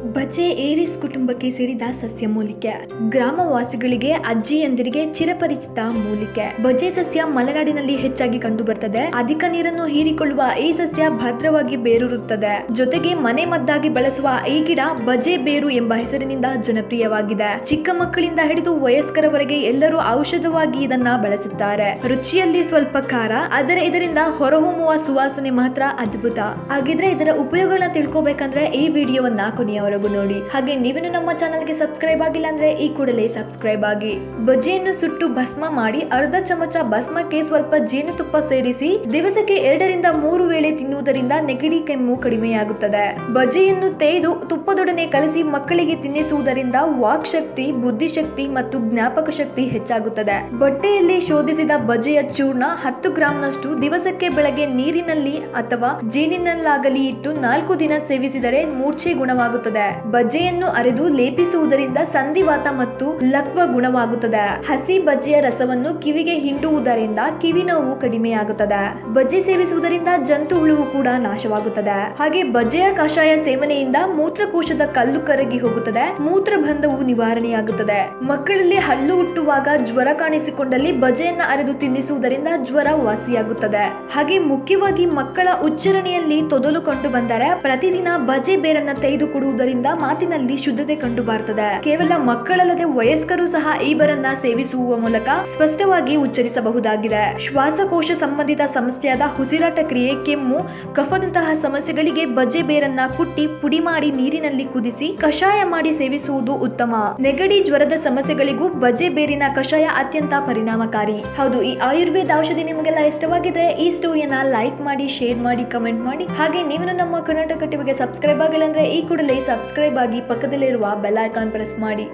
ಬಜೆ ಏರಿಸ್ ಕುಟುಂಬಕ್ಕೆ ಸೇರಿದ ಸಸ್ಯ ಮೂಲಿಕೆ ಗ್ರಾಮವಾಸಿಗಳಿಗೆ ಅಜ್ಜಿಯಂದಿರಿಗೆ ಚಿರಪರಿಚಿತ ಮೂಲಿಕೆ ಬಜೆ ಸಸ್ಯ ಮಲೆನಾಡಿನಲ್ಲಿ ಹೆಚ್ಚಾಗಿ ಕಂಡು ಬರ್ತದೆ ಅಧಿಕ ನೀರನ್ನು ಹೀರಿಕೊಳ್ಳುವ ಈ ಸಸ್ಯ ಭದ್ರವಾಗಿ ಬೇರೂರುತ್ತದೆ ಜೊತೆಗೆ ಮನೆ ಮದ್ದಾಗಿ ಬಳಸುವ ಈ ಗಿಡ ಬಜೆ ಬೇರು ಎಂಬ ಹೆಸರಿನಿಂದ ಜನಪ್ರಿಯವಾಗಿದೆ ಚಿಕ್ಕ ಮಕ್ಕಳಿಂದ ಹಿಡಿದು ವಯಸ್ಕರವರೆಗೆ ಎಲ್ಲರೂ ಔಷಧವಾಗಿ ಇದನ್ನ ಬಳಸುತ್ತಾರೆ ರುಚಿಯಲ್ಲಿ ಸ್ವಲ್ಪ ಖಾರ ಆದರೆ ಇದರಿಂದ ಹೊರಹೊಮ್ಮುವ ಸುವಾಸನೆ ಮಾತ್ರ ಅದ್ಭುತ ಹಾಗಿದ್ರೆ ಇದರ ಉಪಯೋಗಗಳನ್ನ ತಿಳ್ಕೊಬೇಕಂದ್ರೆ ಈ ವಿಡಿಯೋವನ್ನ ಕೊನೆಯವರೆಗೂ ನೋಡಿ ಹಾಗೆ ನೀವೇನು ನಮ್ಮ ಚಾನಲ್ಗೆ ಸಬ್ಸ್ಕ್ರೈಬ್ ಆಗಿಲ್ಲ ಅಂದ್ರೆ ಈ ಕೂಡಲೇ ಸಬ್ಸ್ಕ್ರೈಬ್ ಆಗಿ ಬಜ್ಜಿಯನ್ನು ಸುಟ್ಟು ಭಸ್ಮ ಮಾಡಿ ಅರ್ಧ ಚಮಚ ಭಸ್ಮಕ್ಕೆ ಸ್ವಲ್ಪ ಜೇನುತುಪ್ಪ ಸೇರಿಸಿ ದಿವಸಕ್ಕೆ ಎರಡರಿಂದ ಮೂರು ವೇಳೆ ತಿನ್ನುವುದರಿಂದ ನೆಗಡಿ ಕೆಮ್ಮು ಕಡಿಮೆಯಾಗುತ್ತದೆ ಬಜ್ಜಿಯನ್ನು ತೇಯ್ದು ತುಪ್ಪದೊಡನೆ ಕಲಸಿ ಮಕ್ಕಳಿಗೆ ತಿನ್ನಿಸುವುದರಿಂದ ವಾಕ್ ಶಕ್ತಿ ಬುದ್ಧಿಶಕ್ತಿ ಮತ್ತು ಜ್ಞಾಪಕ ಶಕ್ತಿ ಹೆಚ್ಚಾಗುತ್ತದೆ ಬಟ್ಟೆಯಲ್ಲಿ ಶೋಧಿಸಿದ ಬಜೆಯ ಚೂರ್ಣ ಹತ್ತು ಗ್ರಾಂನಷ್ಟು ದಿವಸಕ್ಕೆ ಬೆಳಗ್ಗೆ ನೀರಿನಲ್ಲಿ ಅಥವಾ ಜೇನಿನಲ್ಲಾಗಲಿ ಇಟ್ಟು ನಾಲ್ಕು ದಿನ ಸೇವಿಸಿದರೆ ಮೂರ್ಛೆ ಗುಣವಾಗುತ್ತದೆ ಬಜ್ಜೆಯನ್ನು ಅರೆದು ಲೇಪಿಸುವುದರಿಂದ ಸಂಧಿವಾತ ಮತ್ತು ಲಕ್ವ ಗುಣವಾಗುತ್ತದೆ ಹಸಿ ಬಜ್ಜೆಯ ರಸವನ್ನು ಕಿವಿಗೆ ಹಿಂಡುವುದರಿಂದ ಕಿವಿ ನೋವು ಕಡಿಮೆಯಾಗುತ್ತದೆ ಬಜ್ಜೆ ಸೇವಿಸುವುದರಿಂದ ಜಂತು ಹುಳುವು ಕೂಡ ನಾಶವಾಗುತ್ತದೆ ಹಾಗೆ ಬಜ್ಜೆಯ ಕಷಾಯ ಸೇವನೆಯಿಂದ ಮೂತ್ರಕೋಶದ ಕಲ್ಲು ಕರಗಿ ಹೋಗುತ್ತದೆ ಮೂತ್ರಬಂಧವು ನಿವಾರಣೆಯಾಗುತ್ತದೆ ಮಕ್ಕಳಲ್ಲಿ ಹಲ್ಲು ಹುಟ್ಟುವಾಗ ಜ್ವರ ಕಾಣಿಸಿಕೊಂಡಲ್ಲಿ ಬಜೆಯನ್ನ ಅರೆದು ತಿನ್ನಿಸುವುದರಿಂದ ಜ್ವರ ವಾಸಿಯಾಗುತ್ತದೆ ಹಾಗೆ ಮುಖ್ಯವಾಗಿ ಮಕ್ಕಳ ಉಚ್ಚಾರಣೆಯಲ್ಲಿ ತೊದಲು ಕಂಡು ಬಂದರೆ ಪ್ರತಿದಿನ ಬಜೆ ಬೇರನ್ನ ತೆಗೆದು ಕೊಡುವುದರಿಂದ ಮಾತಿನಲ್ಲಿ ಶುದ್ಧತೆ ಕಂಡು ಬರ್ತದೆ ಕೇವಲ ಮಕ್ಕಳಲ್ಲದೆ ವಯಸ್ಕರು ಸಹ ಈ ಬರನ್ನ ಸೇವಿಸುವ ಮೂಲಕ ಸ್ಪಷ್ಟವಾಗಿ ಉಚ್ಚರಿಸಬಹುದಾಗಿದೆ ಶ್ವಾಸಕೋಶ ಸಂಬಂಧಿತ ಸಮಸ್ಯೆಯಾದ ಉಸಿರಾಟ ಕ್ರಿಯೆ ಕೆಮ್ಮು ಕಫದಂತಹ ಸಮಸ್ಯೆಗಳಿಗೆ ಬಜೆ ಬೇರನ್ನ ಕುಟ್ಟಿ ಪುಡಿ ಮಾಡಿ ನೀರಿನಲ್ಲಿ ಕುದಿಸಿ ಕಷಾಯ ಮಾಡಿ ಸೇವಿಸುವುದು ಉತ್ತಮ ನೆಗಡಿ ಜ್ವರದ ಸಮಸ್ಯೆಗಳಿಗೂ ಬಜೆ ಬೇರಿನ ಕಷಾಯ ಅತ್ಯಂತ ಪರಿಣಾಮಕಾರಿ ಹೌದು ಈ ಆಯುರ್ವೇದ ಔಷಧಿ ನಿಮಗೆಲ್ಲ ಇಷ್ಟವಾಗಿದ್ರೆ ಈ ಸ್ಟೋರಿಯನ್ನ ಲೈಕ್ ಮಾಡಿ ಶೇರ್ ಮಾಡಿ ಕಮೆಂಟ್ ಮಾಡಿ ಹಾಗೆ ನೀವು ನಮ್ಮ ಕರ್ನಾಟಕ ಟಿವಿಗೆ ಸಬ್ಸ್ಕ್ರೈಬ್ ಆಗಿಲ್ಲ ಅಂದ್ರೆ ಈ ಕೂಡಲೇ ಸಬ್ಸ್ಕ್ರೈಬ್ ಆಗಿ ಪಕ್ಕದಲ್ಲಿರುವ ಬೆಲ್ ಐಕಾನ್ ಪ್ರೆಸ್ ಮಾಡಿ